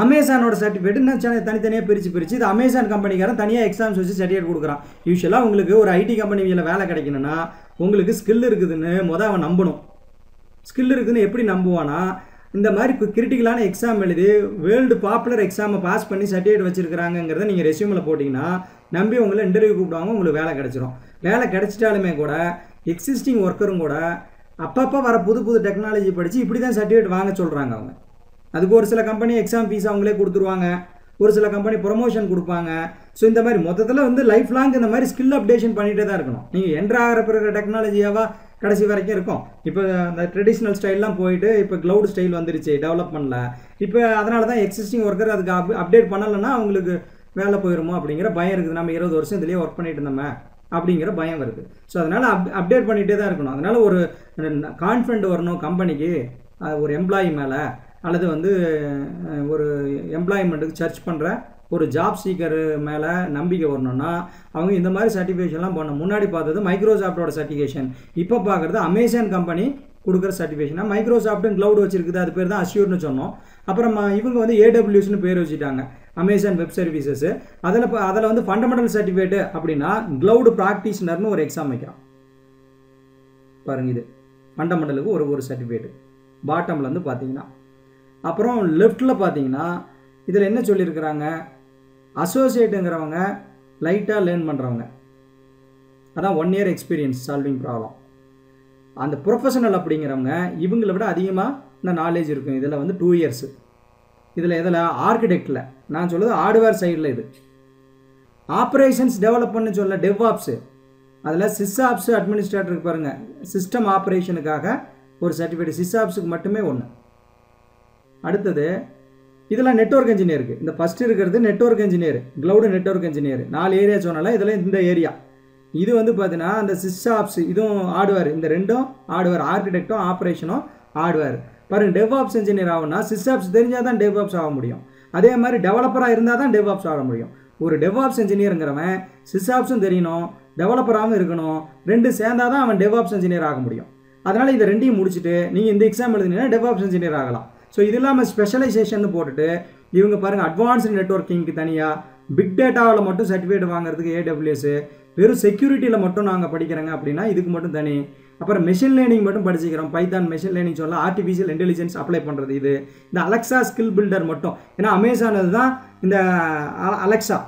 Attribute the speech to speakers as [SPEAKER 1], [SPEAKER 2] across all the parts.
[SPEAKER 1] அமேசானோட certificate இன்னும் சின்ன- தனித்தனியாக பிரித்து பிரித்து இது அமேசான் கம்பெனிக்காரன் தனியாக எக்ஸாம்ஸ் வச்சு சர்டிஃபிகேட் கொடுக்குறான் யூஸ்வலாக உங்களுக்கு ஒரு ஐடி கம்பெனியில் வேலை கிடைக்கணும்னா உங்களுக்கு ஸ்கில் இருக்குதுன்னு மொதல் அவன் நம்பணும் ஸ்கில் இருக்குதுன்னு எப்படி நம்புவானா இந்த மாதிரி கிரிட்டிக்கலான எக்ஸாம் எழுதி வேர்ல்டு பாப்புலர் எக்ஸாமை பாஸ் பண்ணி சர்டிஃபிகேட் வச்சிருக்காங்கிறத நீங்கள் ரெஸ்யூமில் போட்டிங்கன்னா நம்பி உங்களை இன்டர்வியூ கூப்பிடுவாங்க உங்களுக்கு வேலை கிடைச்சிரும் வேலை கிடைச்சிட்டாலுமே கூட எக்ஸிஸ்டிங் ஒர்க்கரும் கூட அப்பப்போ வர புது புது டெக்னாலஜி படித்து இப்படி தான் சர்டிஃபிகேட் வாங்க சொல்கிறாங்க அவங்க அதுக்கு ஒரு சில கம்பெனி எக்ஸாம் ஃபீஸ் அவங்களே கொடுத்துருவாங்க ஒரு சில கம்பெனி ப்ரொமோஷன் கொடுப்பாங்க ஸோ இந்த மாதிரி மொத்தத்தில் வந்து லைஃப் லாங் இந்த மாதிரி ஸ்கில் அப்டேஷன் பண்ணிகிட்டே தான் இருக்கணும் நீங்கள் என்ட்ரு ஆகிற பிறகு டெக்னாலஜியாவா கடைசி வரைக்கும் இருக்கும் இப்போ அந்த ட்ரெடிஷ்னல் ஸ்டைல்லாம் போயிட்டு இப்போ க்ளவுட் ஸ்டைல் வந்துருச்சு டெவலப்மெண்ட்டில் இப்போ அதனால தான் எக்ஸிஸ்டிங் ஒர்க்கர் அதுக்கு அப் அப்டேட் பண்ணலைன்னா அவங்களுக்கு வேலை போயிருமோ அப்படிங்கிற பயம் இருக்குது நம்ம இருபது வருஷம் இதுலேயே ஒர்க் பண்ணிட்டு இருந்தோமே அப்படிங்கிற பயம் வருது ஸோ அதனால் அப் அப்டேட் பண்ணிகிட்டே தான் இருக்கணும் அதனால் ஒரு கான்ஃபிடென்ட் வரணும் கம்பெனிக்கு ஒரு எம்ப்ளாயி மேலே அல்லது வந்து அஹ், ஒரு எம்ப்ளாய்மெண்ட்டுக்கு சர்ச் பண்ணுற ஒரு ஜாப் சீக்கர் மேலே நம்பிக்கை வரணும்னா அவங்க இந்த மாதிரி சர்டிஃபிகேஷன்லாம் பண்ணணும் முன்னாடி பார்த்தது மைக்ரோசாஃப்டோட சர்டிஃபிகேஷன் இப்போ பார்க்குறது அமேசான் கம்பெனி கொடுக்குற சர்டிஃபிகேஷனா மைக்ரோசாஃப்ட்னு க்ளவுட் வச்சிருக்குது அது பேர் தான் அஷ்யூர்னு சொன்னோம் அப்புறம் ம- இவங்க வந்து ஏடபிள்யூஸ்னு பேர் வச்சுட்டாங்க அமேசான் வெப் சர்வீசஸ் அதில் அதில் வந்து ஃபண்டமெண்டல் சர்டிஃபிகேட் அப்படின்னா க்ளவுடு ப்ராக்டிஷனர்னு ஒரு எக்ஸாம் வைக்கிறான் பாருங்க இது ஃபண்டமெண்டலுக்கு ஒரு ஒரு சர்டிஃபிகேட் பாட்டமில் வந்து பார்த்தீங்கன்னா அப்புறம் லெஃப்ட்டில் பார்த்தீங்கன்னா இதில் என்ன சொல்லியிருக்கிறாங்க அசோசியேட்டுங்கிறவங்க லைட்டாக லேர்ன் பண்ணுறவங்க அதான் one year experience solving problem அந்த ப்ரொஃபஷனல் அப்படிங்கிறவங்க இவங்களை விட அதிகமாக இந்த நாலேஜ் இருக்கும் இதில் வந்து டூ இயர்ஸு இதில் எதில் ஆர்கிடெக்டில் நான் சொல்லுது ஹார்ட்வேர் சைடில் இது ஆப்ரேஷன்ஸ் டெவலப் பண்ண சொல்ல டெவ்ஆப்ஸு அதில் சிஸ்ஆப்ஸ் அட்மினிஸ்ட்ரேட்டருக்கு பாருங்கள் சிஸ்டம் ஆப்ரேஷனுக்காக ஒரு சர்டிஃபிகேட் சிஸ்ஆப்ஸுக்கு மட்டுமே ஒன்று அடுத்தது இதெல்லாம் நெட்வொர்க் இன்ஜினியருக்கு இந்த ஃபஸ்ட் இருக்கிறது network engineer cloud network engineer நாலு ஏரியா சொன்னால இதில் இந்த ஏரியா இது வந்து பார்த்தீங்கன்னா அந்த சிஸ்ஆப்ஸ் இதுவும் ஹார்ட்வேர் இந்த ரெண்டும் ஹார்ட்வேர் ஆர்கிடெக்டும் ஆப்ரேஷனும் ஹார்ட்வேர் பாருங்க டெவ்ஆப்ஸ் இன்ஜினியர் ஆகும்னா சிஸ்ஆப்ஸ் தெரிஞ்சால் தான் டெவ்ஆப்ஸ் ஆக முடியும் அதே மாதிரி டெவலப்பராக இருந்தால் தான் டெவ்ஆப்ஸ் ஆக முடியும் ஒரு டெவ்ஆப்ஸ் இன்ஜினியருங்கிறவன் சிஸ்ஆப்ஸும் தெரியணும் டெவலப்பராகவும் இருக்கணும் ரெண்டு சேர்ந்தாதான் தான் அவன் டெவ்ஆப்ஸ் இன்ஜினியர் ஆக முடியும் அதனால் இதை ரெண்டையும் முடிச்சுட்டு நீங்கள் இந்த எக்ஸாம் எழுதினீங்கன்னா டெவாப்ஸ் இன்ஜினியர் ஆகலாம் ஸோ இது இல்லாமல் ஸ்பெஷலைசேஷன் போட்டுட்டு இவங்க பாருங்கள் அட்வான்ஸ்டு நெட்ஒர்க்கிங்க்கு தனியாக பிக் டேட்டாவில் மட்டும் சர்டிஃபிகேட் வாங்குறதுக்கு ஏடபிள்யூஎஸ் வெறும் செக்யூரிட்டியில் மட்டும் நாங்கள் படிக்கிறோங்க அப்படின்னா இதுக்கு மட்டும் தனி அப்புறம் மெஷின் லேர்னிங் மட்டும் படிச்சுக்கிறோம் பைத்தான் மெஷின் லேர்னிங் சொல்ல ஆர்டிஃபிஷியல் இன்டெலிஜென்ஸ் அப்ளை பண்ணுறது இது இந்த அலெக்சா ஸ்கில் பில்டர் மட்டும் ஏன்னா அமேசான் தான் இந்த அலெக்சா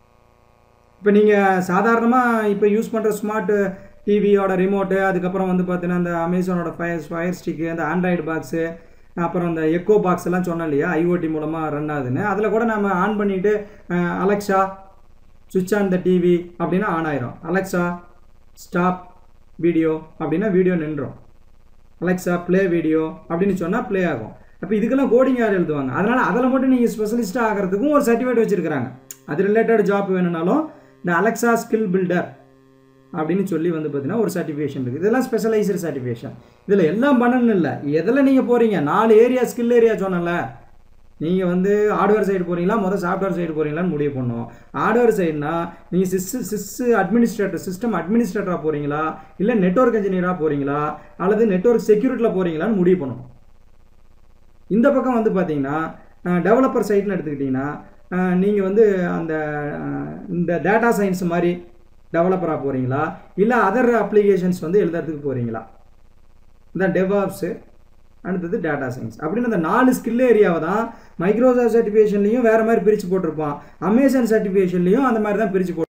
[SPEAKER 1] இப்போ நீங்கள் சாதாரணமாக இப்போ யூஸ் பண்ணுற ஸ்மார்ட் டிவியோட ரிமோட்டு அதுக்கப்புறம் வந்து பார்த்தீங்கன்னா இந்த அமேசானோட ஃபயர் ஃபயர் ஸ்டிக்கு அந்த ஆண்ட்ராய்டு பாக்ஸு அப்புறம் இந்த எக்கோ பாக்ஸ் எல்லாம் சொன்னோம் இல்லையா ஐஓடி மூலமாக ரன் ஆகுதுன்னு அதில் கூட நம்ம ஆன் பண்ணிவிட்டு அலெக்ஸா சுவிட்ச் ஆன் த டிவி அப்படின்னா ஆன் ஆயிரும் அலெக்ஸா ஸ்டாப் வீடியோ அப்படின்னா வீடியோ நின்றோம் அலெக்ஸா ப்ளே வீடியோ அப்படின்னு சொன்னால் ப்ளே ஆகும் அப்போ இதுக்கெல்லாம் கோடிங் யார் எழுதுவாங்க அதனால் அதில் மட்டும் நீங்கள் ஸ்பெஷலிஸ்ட்டாக ஆகிறதுக்கும் ஒரு சர்டிஃபிகேட் வச்சுருக்காங்க அது ரிலேட்டட் ஜாப் வேணும்னாலும் இந்த அலெக்ஸா ஸ்கில் பில்டர் அப்படின்னு சொல்லி வந்து பார்த்தீங்கன்னா ஒரு சர்டிஃபிகேஷன் இருக்குது இதெல்லாம் ஸ்பெஷலைஸ்டு சர்டிஃபிகேஷன் இதில் எல்லாம் பண்ணணும் இல்லை எதில் நீங்கள் போகிறீங்க நாலு ஏரியா ஸ்கில் ஏரியா சொன்னல நீங்கள் வந்து ஹார்ட்வேர் சைடு போகிறீங்களா முதல் சாஃப்ட்வேர் சைடு போகிறீங்களான்னு முடிவு பண்ணணும் ஹார்ட்வேர் சைடுனா நீங்கள் சிஸ் சிஸ் அட்மினிஸ்ட்ரேட்டர் சிஸ்டம் அட்மினிஸ்ட்ரேட்டராக போகிறீங்களா இல்லை நெட்ஒர்க் இன்ஜினியராக போகிறீங்களா அல்லது நெட்ஒர்க் செக்யூரிட்டியில் போகிறீங்களான்னு முடிவு பண்ணணும் இந்த பக்கம் வந்து பார்த்தீங்கன்னா டெவலப்பர் சைட்னு எடுத்துக்கிட்டிங்கன்னா நீங்கள் வந்து அந்த அஹ், இந்த டேட்டா சயின்ஸ் மாதிரி டெவலப்பராக போகிறீங்களா இல்லை அதர் அப்ளிகேஷன்ஸ் வந்து எழுதுறதுக்கு போகிறீங்களா இந்த டெவாப்ஸு அடுத்தது டேட்டா சயின்ஸ் அப்படின்னு அந்த நாலு ஸ்கில் ஏரியாவை தான் மைக்ரோசாஃப்ட் சர்டிஃபிகேஷன்லையும் வேறு மாதிரி பிரித்து போட்டிருப்பான் அமேசான் சர்டிஃபிகேஷன்லையும் அந்த மாதிரி தான் பிரித்து போட்டு